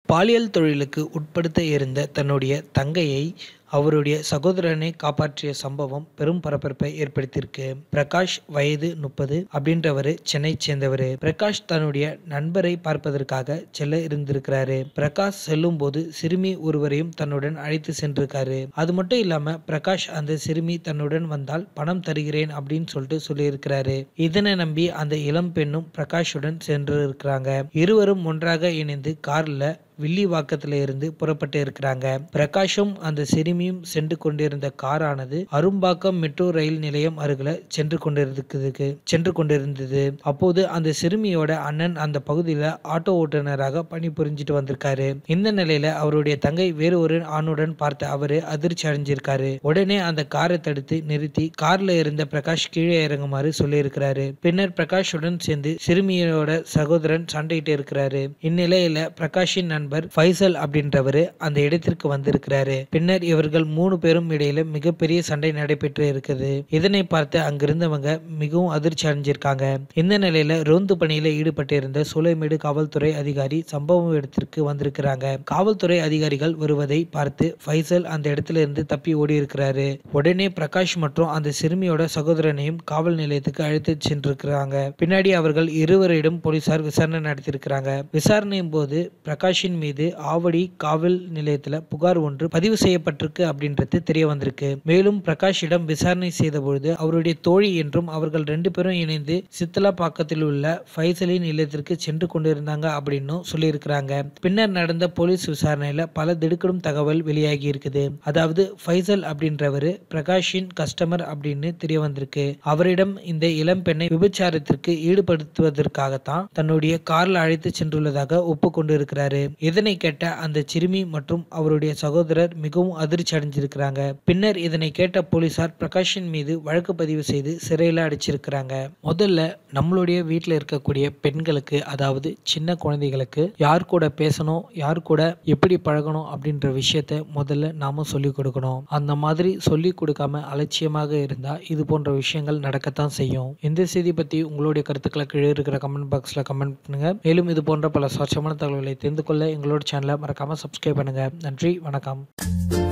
பாலியல் தொழிலுக்கு உட்படுத்த இருந்த தன்னுடைய தங்கையை அவருடைய சகோதரனை காப்பாற்றிய சம்பவம் பெரும் பரபரப்பை ஏற்படுத்தியிருக்கு பிரகாஷ் வயது முப்பது அப்படின்றவர் சென்னை சேர்ந்தவர் பிரகாஷ் தன்னுடைய நண்பரை பார்ப்பதற்காக செல்ல இருந்திருக்கிறாரு பிரகாஷ் செல்லும் போது சிறுமி ஒருவரையும் தன்னுடன் அழைத்து சென்றிருக்காரு அது மட்டும் இல்லாம பிரகாஷ் அந்த சிறுமி தன்னுடன் வந்தால் பணம் தருகிறேன் அப்படின்னு சொல்லிட்டு சொல்லியிருக்கிறாரு இதனை நம்பி அந்த இளம் பெண்ணும் பிரகாஷுடன் சென்று இருக்கிறாங்க இருவரும் ஒன்றாக இணைந்து கார்ல வில்லிவாக்கத்துல இருந்து புறப்பட்டு இருக்கிறாங்க பிரகாஷும் அந்த சிறுமியும் சென்று கொண்டிருந்த காரானது அரும்பாக்கம் மெட்ரோ ரயில் நிலையம் அருகில சென்று கொண்டிருந்ததுக்கு சென்று கொண்டிருந்தது அப்போது அந்த சிறுமியோட அண்ணன் அந்த பகுதியில ஆட்டோ ஓட்டுநராக பணிபுரிஞ்சிட்டு வந்திருக்காரு இந்த நிலையில அவருடைய தங்கை வேறு ஒரு ஆணுடன் பார்த்த அவரு அதிர்ச்சி அடைஞ்சிருக்காரு உடனே அந்த காரை தடுத்து நிறுத்தி கார்ல இருந்த பிரகாஷ் கீழே இறங்குமாறு சொல்லியிருக்கிறாரு பின்னர் பிரகாஷுடன் சேர்ந்து சிறுமியோட சகோதரன் சண்டையிட்டு இருக்கிறாரு இந்நிலையில பிரகாஷின் நண்பர் ஃபைசல் அப்படின்றவரு அந்த இடத்திற்கு வந்திருக்கிறாரு பின்னர் இவர்கள் மூணு பேரும் இடையில மிகப்பெரிய சண்டை நடைபெற்று இருக்குது இதனை பார்த்து அங்கிருந்தவங்க மிகவும் அதிர்ச்சி அடைஞ்சிருக்காங்க இந்த நிலையில ரோந்து பணியில ஈடுபட்டிருந்த சூளைமேடு காவல்துறை அதிகாரி சம்பவ இடத்திற்கு வந்திருக்கிறாங்க காவல்துறை அதிகாரிகள் வருவதை பார்த்து ஃபைசல் அந்த இடத்துல இருந்து தப்பி ஓடி இருக்கிறாரு உடனே பிரகாஷ் மற்றும் அந்த சிறுமியோட சகோதரனையும் காவல் நிலையத்துக்கு அழைத்து சென்றிருக்கிறாங்க பின்னாடி அவர்கள் இருவரிடம் போலீசார் விசாரணை நடத்தியிருக்கிறாங்க விசாரணையின் போது பிரகாஷின் மீது ஆவடி காவல் நிலையத்துல புகார் ஒன்று பதிவு செய்யப்பட்டிருக்கு அப்படின்றது தெரிய வந்திருக்கு மேலும் பிரகாஷிடம் விசாரணை செய்த பொழுது அவருடைய தோழி என்றும் அவர்கள் ரெண்டு பேரும் இணைந்து சித்தலாப்பாக்கத்தில் உள்ள ஃபைசலின் இல்லத்திற்கு சென்று கொண்டிருந்தாங்க அப்படின்னும் சொல்லியிருக்கிறாங்க பின்னர் நடந்த போலீஸ் விசாரணையில பல திடுக்கிடும் தகவல் வெளியாகி இருக்குது அதாவது ஃபைசல் அப்படின்றவரு பிரகாஷின் கஸ்டமர் அப்படின்னு தெரிய வந்திருக்கு அவரிடம் இந்த இளம் பெண்ணை விபச்சாரத்திற்கு ஈடுபடுத்துவதற்காகத்தான் தன்னுடைய கார்ல அழைத்து சென்றுள்ளதாக ஒப்புக்கொண்டு இருக்கிறாரு இதனை கேட்ட அந்த சிறுமி மற்றும் அவருடைய சகோதரர் மிகவும் அதிர்ச்சி அடைஞ்சிருக்கிறாங்க பின்னர் இதனை கேட்ட போலீசார் பிரகாஷின் மீது வழக்கு பதிவு செய்து சிறையில் அடைச்சிருக்கிறாங்க முதல்ல நம்மளுடைய வீட்டில் இருக்கக்கூடிய பெண்களுக்கு அதாவது சின்ன குழந்தைகளுக்கு யார் கூட பேசணும் யார் கூட எப்படி பழகணும் அப்படின்ற விஷயத்த முதல்ல நாம சொல்லிக் கொடுக்கணும் அந்த மாதிரி சொல்லிக் கொடுக்காம அலட்சியமாக இருந்தா இது போன்ற விஷயங்கள் நடக்கத்தான் செய்யும் இந்த செய்தி பத்தி உங்களுடைய கருத்துக்களை கீழே இருக்கிற கமெண்ட் பாக்ஸ்ல கமெண்ட் பண்ணுங்க மேலும் இது போன்ற பல சுவாரஸ்யமான தகவல்களை தெரிந்து கொள்ள எங்களோட சேனலை மறக்காம சப்ஸ்கிரைப் பண்ணுங்க நன்றி வணக்கம்